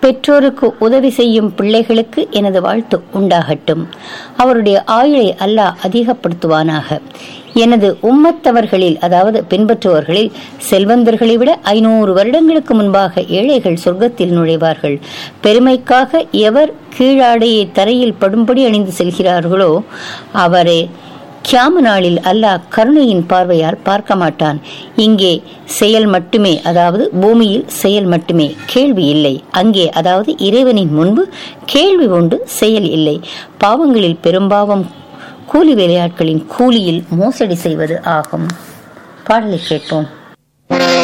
பெற்றோருக்கு உதவி செய்யும் பிள்ளைகளுக்கு எனது வாழ்த்து உண்டாகட்டும் அவருடைய ஆயுளை அல்லாஹ் அதிகப்படுத்துவானாக எனது உம்மத்தவர்களில் அதாவது பின்பற்றுபவர்களில் செல்வந்தர்களை விட ஐநூறு வருடங்களுக்கு முன்பாக ஏழைகள் சொர்க்கத்தில் நுழைவார்கள் பெருமைக்காக எவர் கீழாடையை தரையில் படும்படி அணிந்து செல்கிறார்களோ அவரே கியாம நாளில் அல்லாஹ் கருணையின் பார்வையால் பார்க்க மாட்டான் இங்கே செயல் மட்டுமே அதாவது பூமியில் செயல் மட்டுமே கேள்வி இல்லை அங்கே அதாவது இறைவனின் முன்பு கேள்வி உண்டு செயல் இல்லை பாவங்களில் பெரும்பாவம் கூலி வேலையாட்களின் கூலியில் மோசடி செய்வது ஆகும் பாடலை கேட்போம்